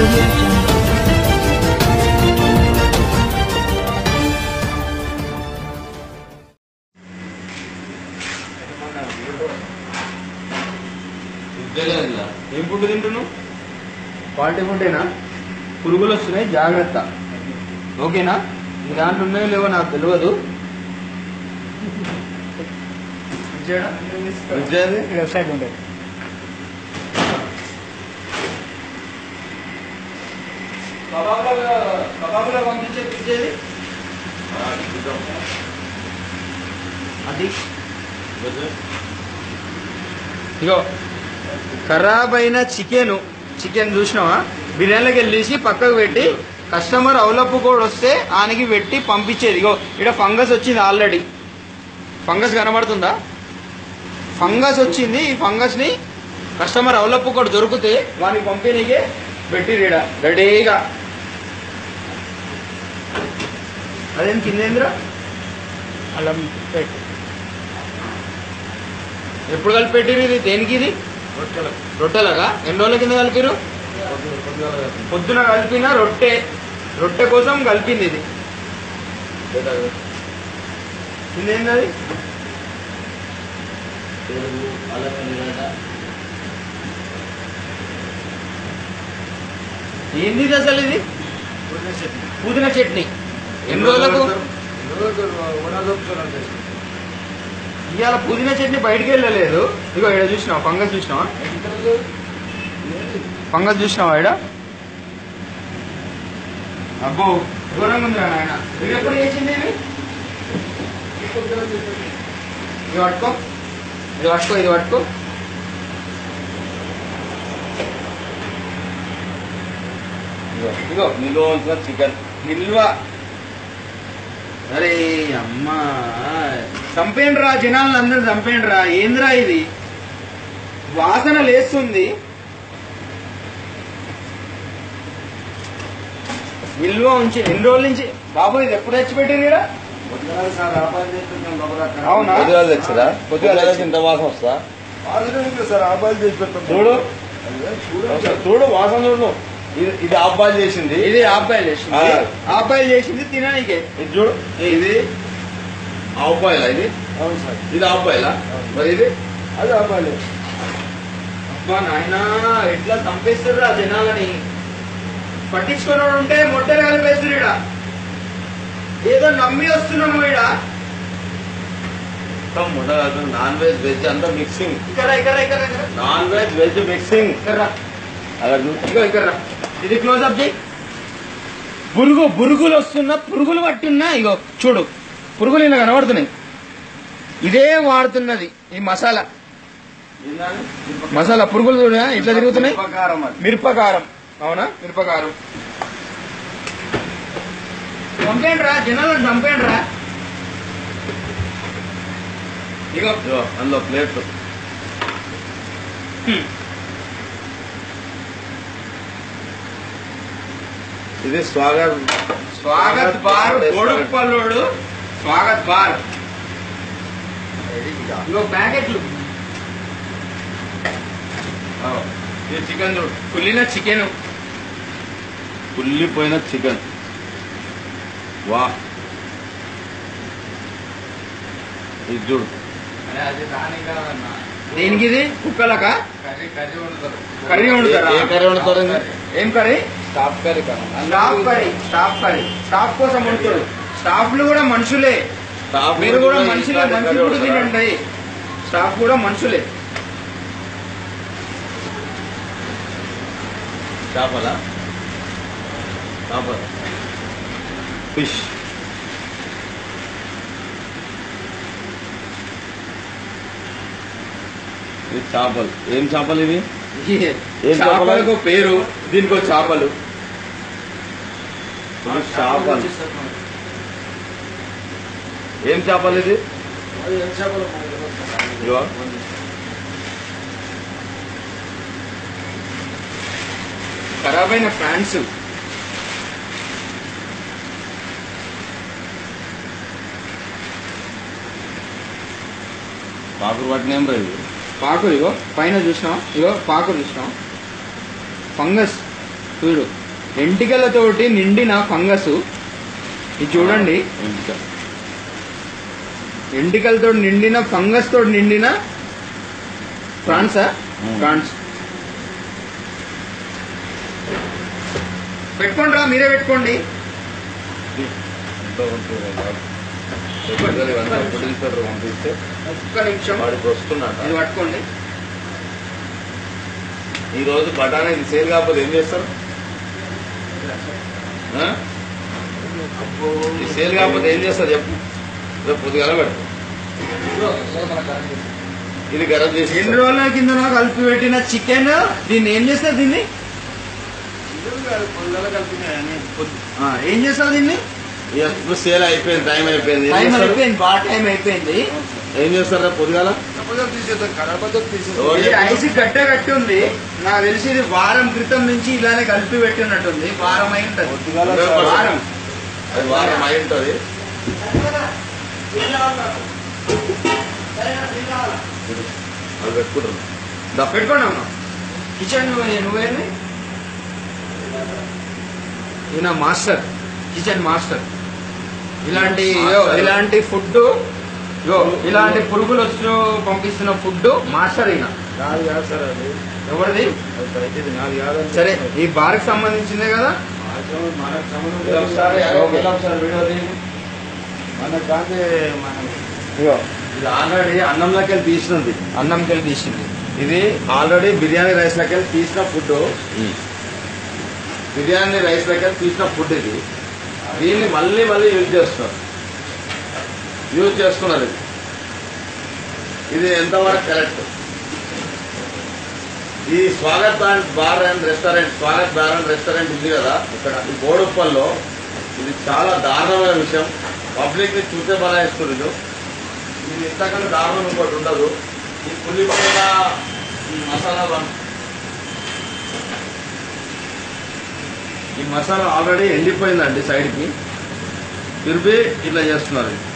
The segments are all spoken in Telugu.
audio jungle. ఏం ఫుడ్ తింటున్నావు క్వాలిటీ ఫుడ్డేనా పురుగులు వస్తున్నాయి జాగ్రత్త ఓకేనా మీ దాంట్లో ఉన్నాయో లేవో నాకు తెలియదు వెబ్సైట్ ఉంటుంది కబాబులో పంపించే పిచ్చేది అది ఇగో ఖరాబ్ అయిన చికెన్ చికెన్ చూసినావా బిర్యానీలోకి వెళ్ళేసి పక్కకు పెట్టి కస్టమర్ అవలప్పు కూడా వస్తే ఆయనకి పెట్టి పంపించేది ఇగో ఇక్కడ ఫంగస్ వచ్చింది ఆల్రెడీ ఫంగస్ కనబడుతుందా ఫంగస్ వచ్చింది ఈ ఫంగస్ ని కస్టమర్ అవలప్పు కూడా దొరికితే వానికి పంపిణీకే పెట్టి రీడ రెడీగా అదేం కిందేంద్రా అల్లం పెట్టి ఎప్పుడు కలిపి పెట్టిరు ఇది దేనికి ఇది రొట్టెలగా ఎన్ని రోజుల కింద కలిపిరు పొద్దున కలిపిన రొట్టె రొట్టె కోసం కలిపింది ఇది ఇదేంటది ఏంది ఇది అసలు ఇది పుదీనా చట్నీ ఎన్ని రోజులకు ఇవాళ పుదీనా చట్నీ బయటికి వెళ్ళలేదు ఇగో ఇక్కడ చూసినావా ఫంగస్ చూసినావా ఫంగస్ చూసినావా ఇక్కడ అబ్బో ఘోరంగా ఉంది నాయన ఇది ఎప్పుడు చేసింది ఇది ఇది పట్టుకో ఇది పట్టుకో ఇది పట్టుకో ఇగో, ఇగో నిల్వ ఉంచిన చికెన్ నిల్వ అరే అమ్మా చంపేండ్రా జనాలను అందరూ చంపేండ్రా ఏంద్రా ఇది వాసన లేస్తుంది నిల్వ ఉంచి ఎన్ని రోజుల నుంచి బాబు ఇది ఎప్పుడు తెచ్చిపెట్టింది ఇక్కడ అవునా పొద్దుగాల తెచ్చరా పొద్దుగాల పొద్దుగాల తెచ్చి. ఇంత వాసన వస్తా సార్ ఆబాయిల్ చేసి పెట్టండి చూడు చూడు వాసన చూడు ఇది ఇది అబ్బాయి చేసింది ఇది అబ్బాయిలు చేసింది ఆ. అబ్బాయిలు చేసింది తిననీకే ఇది చూడు ఇది అబ్బాయిలా ఇది అవును సార్ ఇది అబ్బాయిలా మరి ఇది అది ఆబాయిల్ అబ్బా నాయనా ఎట్లా చంపేస్తుర్రా జనాలని పట్టించుకున్నాడు ఉంటే మొట్టలు కలిపేస్తారు ఈడ ఏదో నమ్మి వస్తున్నాము ఈడ నాన్ వెజ్ వెజ్ అంతా మిక్సింగ్ ఇక్కడ ఇక్కడ ఇక్కడ ఇక్కడ నాన్ వెజ్ వెజ్ మిక్సింగ్ ఇక్కడ రా. అలా చూడు ఇగో ఇక్కడ రా. ఇది క్లోజ్ అప్ చేయి పురుగు పురుగులు వస్తున్నా పురుగులు పట్టున్నా ఇగో చూడు పురుగులు ఇలా కనబడుతున్నాయి ఇదే వాడుతున్నది ఈ మసాలా మసాలా పురుగులు చూడ ఇట్లా తిరుగుతున్నాయి ఉపకారం అది మిరపకారం అవునా మిరపకారం చంపేండి రా జనాలను చంపేండి రా ఇగో ఇదిగో, అందులో ప్లేట్ ఇది స్వాగత్ స్వాగత్ బార్ గోడుపల్లోడు స్వాగత్ బార్ ఇగో ప్యాకెట్లు ఓ, ఇది చికెన్ చూడు కుళ్ళిన చికెన్ కుళ్ళిపోయిన చికెన్ వా ఇది చూడు దేనికి ఇది కుక్కలక కర్రీ వండుతారా ఏ కర్రీ వండుతారు ఇది? ఏం curry staff curry staff curry staff curry staff కోసం వండుతారు స్టాఫ్లు కూడా మనుషులే స్టాఫ్ మీరు కూడా కూడా మనుషులే కర్రీ మంచి ఫుడ్ వండుతారా? తినండి స్టాఫ్ కూడా మనుషులే చేపల చేపల ఫిష్ ఇది చేపలు ఏం చేపలు ఇవి ఏం చేపలు? చేపలకు పేరు దీనికో చేపలు ఇది చేపలు ఏం చేపలు ఇది ఇదిగో. ఖరాబ్ అయిన ఫ్యాన్స్ పాకురు పట్టిన ఏం రా ఇది పాకురు ఇగో పైన చూసినావా ఇగో పాకురు చూసినావా ఫంగస్ చూడు ఎంటికలతోటి నిండిన ఫంగస్ ఇది చూడండి ఇంకా ఎంటికలతో నిండిన ఫంగస్ తోటి నిండిన ప్రాన్సా Hmm. ప్రాన్స్ పెట్టుకోండి రా మీరే పెట్టుకోండి ఎంత ఉంటుంది పెద్దలు ఇవంతా ప్రొడ్యూసర్ పంపిస్తే ఒక్క నిమిషం వాడికి వస్తున్నట్ట ఇది పట్టుకోండి ఈ రోజు బఠానీ ఇది సేల్ కాకపోతే ఏం చేస్తారు ఆ? ఈ సేల్ కాకపోతే ఏం చేస్తారు చెప్పు రేపు పొద్దుగాల పెడతాం ఇది గరం చేసి ఎన్ని రోజుల కింద కలిపి పెట్టిన చికెన్ దీన్ని ఏం చేస్తారు దీన్ని ఆ, ఏం చేస్తారు దీన్ని ఇప్పుడు సేల్ అయిపోయింది టైం అయిపోయింది ఏం టైం చేస్తారు? అయిపోయింది బాగా టైం అయిపోయింది ఏం చేస్తారు రేపు పొద్దుగాల తీసేద్దాం ఖరాబ్ అవుతుంది తీసేద్దాం ఎవరు ఇది చెప్పారు? ఐసి గడ్డ కట్టి ఉంది నాకు తెలిసి ఇది వారం క్రితం నుంచి ఇలానే కలిపి పెట్టి ఉన్నట్టుంది వారం అయి ఉంటది పొద్దుగాల సార్. వారం అది వారం అయి ఉంటుంది అది పెట్టుకుంటారు దా, పెట్టుకోండి అమ్మా కిచెన్ నువ్వేంది ఈయన మాస్టర్ కిచెన్ మాస్టర్ ఇలాంటి ఇగో, ఇలాంటి ఫుడ్ ఇగో, ఇలాంటి పురుగులు వచ్చి పంపిస్తున్న ఫుడ్ మాస్టర్ ఈయన నాది కాదు సార్ అది ఎవరిది అది అయితే ఇది నాది కాదని సరే ఈ బార్కి సంబంధించిందే కదా మాకు మనకు సంబంధం ఇది లేదు. ఒకసారి ఓకే. ఒకసారి వీడియో తీయండి. మనకు కాదే మనం ఇగో ఇది ఆల్రెడీ అన్నంలోకి వెళ్ళి తీసినది అన్నం కలిపి తీసింది ఇది ఆల్రెడీ బిర్యానీ రైస్ లెక్క తీసిన ఫుడ్ బిర్యానీ రైస్ లెక్క తీసిన ఫుడ్ ఇది దీన్ని మళ్ళీ మళ్ళీ యూజ్ చేస్తున్నారు యూజ్ చేస్తున్నారు ఇది ఇది ఎంతవరకు కరెక్ట్ ఈ Swagath and bar and restaurant Swagath bar and restaurant ఉంది కదా ఇక్కడ ఈ బోడుప్పల్లో ఇది చాలా దారుణమైన విషయం పబ్లిక్ ని చూసే బలాయిస్తుంది ఇది ఇది ఇంతకంటే దారుణం ఇంకోటి ఉండదు ఈ కుళ్ళిపోయిన ఈ మసాలా బన్- ఈ మసాలా ఆల్రెడీ ఎండిపోయిందండి సైడ్కి తిరిపి ఇట్లా చేస్తున్నారు ఇది.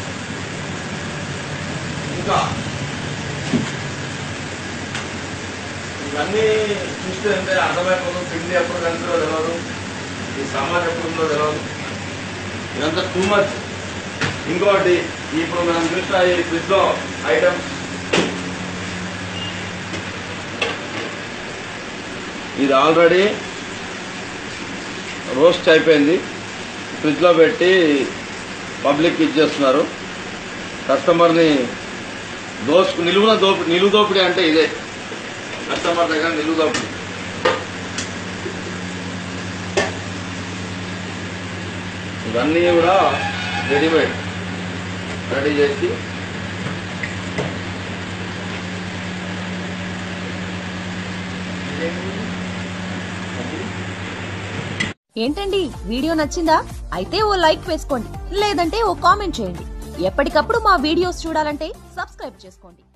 ఇంకా ఇవన్నీ చూస్తే అంటే అర్థమైపోతుంది పిండి ఎప్పుడు కంటుందో తెలియదు ఈ సామాన్ ఎప్పుడు ఉందో తెలియదు ఇదంతా టూ మచ్ ఇంకోటి ఇప్పుడు మనం చూసిన ఈ ఫ్రిడ్జ్ లో ఐటమ్స్ ఇది ఆల్రెడీ రోస్ట్ అయిపోయింది ఫ్రిడ్జ్లో పెట్టి పబ్లిక్ ఇచ్చేస్తున్నారు కస్టమర్ని దోసుకు నిలువున దోపిడి నిలువు దోపిడీ అంటే ఇదే కస్టమర్ దగ్గర నిలువు దోపిడీ ఇవన్నీ కూడా రెడీమేడ్ రెడీ చేసి ఏంటండి వీడియో నచ్చిందా అయితే ఓ లైక్ వేసుకోండి లేదంటే ఓ కామెంట్ చేయండి ఎప్పటికప్పుడు మా వీడియోస్ చూడాలంటే సబ్స్క్రైబ్ చేసుకోండి